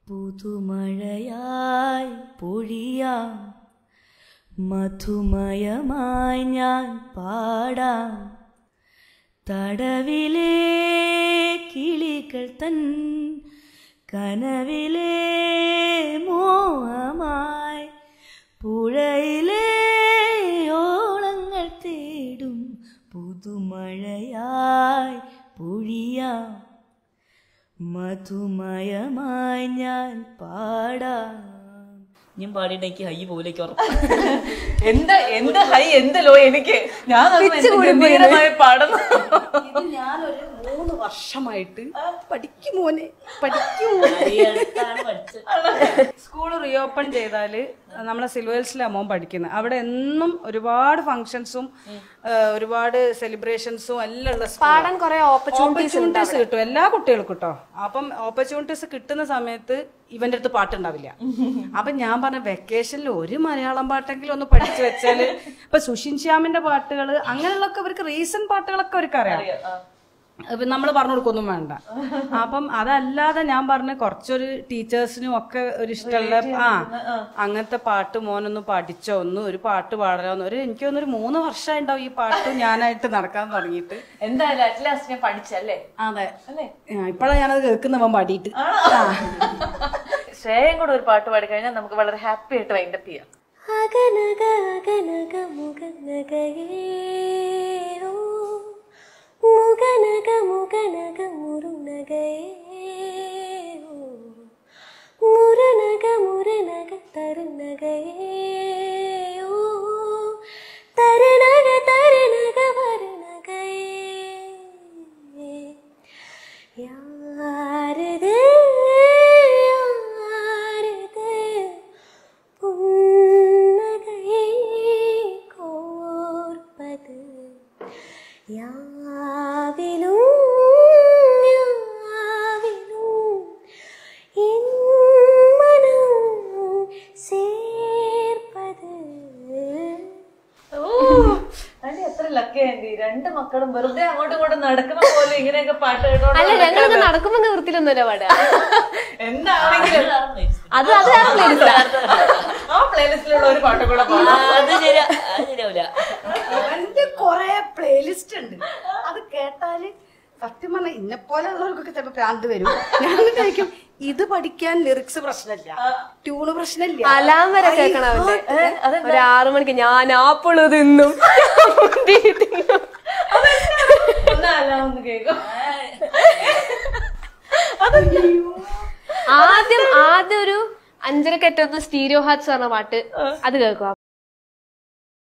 പുതുമഴയായി പൊഴിയാം മധുമയമായി ഞാൻ പാടാം തടവിലെ കിളികൾ തൻ കനവിലെ മോഹമായി പുഴയിലെ ഓളങ്ങൾ തേടും പുതുമഴയായി പൊഴിയാം മധുമയമായി ഞാൻ പാടാം ഞാൻ പാടിയിട്ട് എനിക്ക് ഹൈ പോലേക്ക് ഉറപ്പ് എന്ത് എന്ത് ഹൈ എന്ത് ലോ എനിക്ക് ഞാൻ നോക്കുമ്പോ എന്ത് ഗംഭീരമായി പാടുന്നു ഇത് ഞാനൊരു മൂന്ന് വർഷമായിട്ട് പഠിക്കും മോനെ പഠിക്കും അടുത്താണ് പഠിച്ചത് സ്കൂൾ റീഓപ്പൺ ചെയ്താല് നമ്മളെ സിൽവേഴ്സിലാണ് മോൻ പഠിക്കുന്നത് അവിടെ എന്നും ഒരുപാട് ഫങ്ഷൻസും ഒരുപാട് സെലിബ്രേഷൻസും എല്ലാം ഉള്ള പാടാൻ കുറെ ഓപ്പർച്യൂണിറ്റീസ് ഓപ്പർച്യൂണിറ്റീസ് കിട്ടും എല്ലാ കുട്ടികൾക്കും കേട്ടോ അപ്പം ഓപ്പർച്യൂണിറ്റീസ് കിട്ടുന്ന സമയത്ത് ഇവന്റെ അടുത്ത് പാട്ടുണ്ടാവില്ല അപ്പൊ ഞാൻ പറഞ്ഞ വെക്കേഷനിൽ ഒരു മലയാളം പാട്ടെങ്കിലും ഒന്ന് പഠിച്ചു വെച്ചാല് ഇപ്പൊ സുഷിൻ ശ്യാമിന്റെ പാട്ടുകൾ അങ്ങനെയുള്ളൊക്കെ അവർക്ക് റീസെന്റ് പാട്ടുകളൊക്കെ അവർക്ക് അറിയാം നമ്മൾ പറഞ്ഞു കൊടുക്കൊന്നും വേണ്ട അപ്പം അതല്ലാതെ ഞാൻ പറഞ്ഞ കുറച്ചൊരു ടീച്ചേഴ്സിനും ഒക്കെ ഒരു ഇഷ്ടമുള്ള ആ അങ്ങനത്തെ പാട്ട് മോനൊന്ന് പഠിച്ചോ ഒന്ന് ഒരു പാട്ട് പാടലോന്ന് ഒരു എനിക്ക് തോന്നുന്നു ഒരു മൂന്ന് വർഷമായിട്ടുണ്ടാവും ഈ പാട്ട് ഞാനായിട്ട് നടക്കാൻ തുടങ്ങിയിട്ട് എന്തായാലും അറ്റ്ലാസ്റ്റ് ഞാൻ പഠിച്ചല്ലേ അതെ ഇപ്പോഴാണ് ഞാനത് കേൾക്കുന്നവൻ പാടിയിട്ട് ശ്രേയം കൂടെ ഒരു പാട്ട് പാടി കഴിഞ്ഞാൽ നമുക്ക് വളരെ ഹാപ്പി ആയിട്ട് വൈൻഡപ്പ് ചെയ്യാം അകനക അകനക മുഖനകയേരോ മുഖനക മുഖനക മുറുനകയേരോ മുരനക മുരനക തരുനകയേയോ തരണക തരണക വരണകയേ யாரது யாரது புன்னகை கோர்ப்பது யாவிலும் யாவிலும் என் மனம் சேர்ப்பது ആന്റി എത്ര ലക്കി ആന്റി രണ്ട് മക്കളും വെറുതെ അങ്ങോട്ടും ഇങ്ങോട്ടും നടക്കുന്ന പോലെ ഇങ്ങനെയൊക്കെ പാട്ട് കേട്ടോണ്ട് അല്ല ഞങ്ങൾക്ക് നടക്കുമ്പോ വൃത്തിയിലൊന്നുമല്ല പാടുക എന്താണെങ്കിലും അത് അത് വേറെ playlist ആ. ആ പ്ലേലിസ്റ്റിലുള്ള ഒരു പാട്ട് കൂടെ പാടാം അത് ശരിയാ അത് ശരിയാവില്ല അവന്റെ കൊറേ പ്ലേലിസ്റ്റ് ഉണ്ട് അത് കേട്ടാല് സത്യം പറഞ്ഞാൽ ഇന്നെ പോലെയുള്ളവർക്കൊക്കെ ചിലപ്പോൾ ഭ്രാന്ത് വരും ഞാൻ ചോദിക്കും ഇത് പഠിക്കാൻ ലിറിക്സ് പ്രശ്നമില്ല ട്യൂണ് പ്രശ്നമില്ല അലാം വരെ കേൾക്കണം അവന്റെ ഒരു ആറു മണിക്ക് ഞാൻ ആപ്പിള് തിന്നും മുന്തി തിന്നും. ഒന്നല്ല ഒന്ന് കേൾക്കും ആദ്യം ആദ്യം ഒരു അഞ്ചരക്കറ്റൊന്ന് സ്റ്റീരിയോ ഹാർട്സ് പറഞ്ഞ പാട്ട് അത് കേൾക്കുക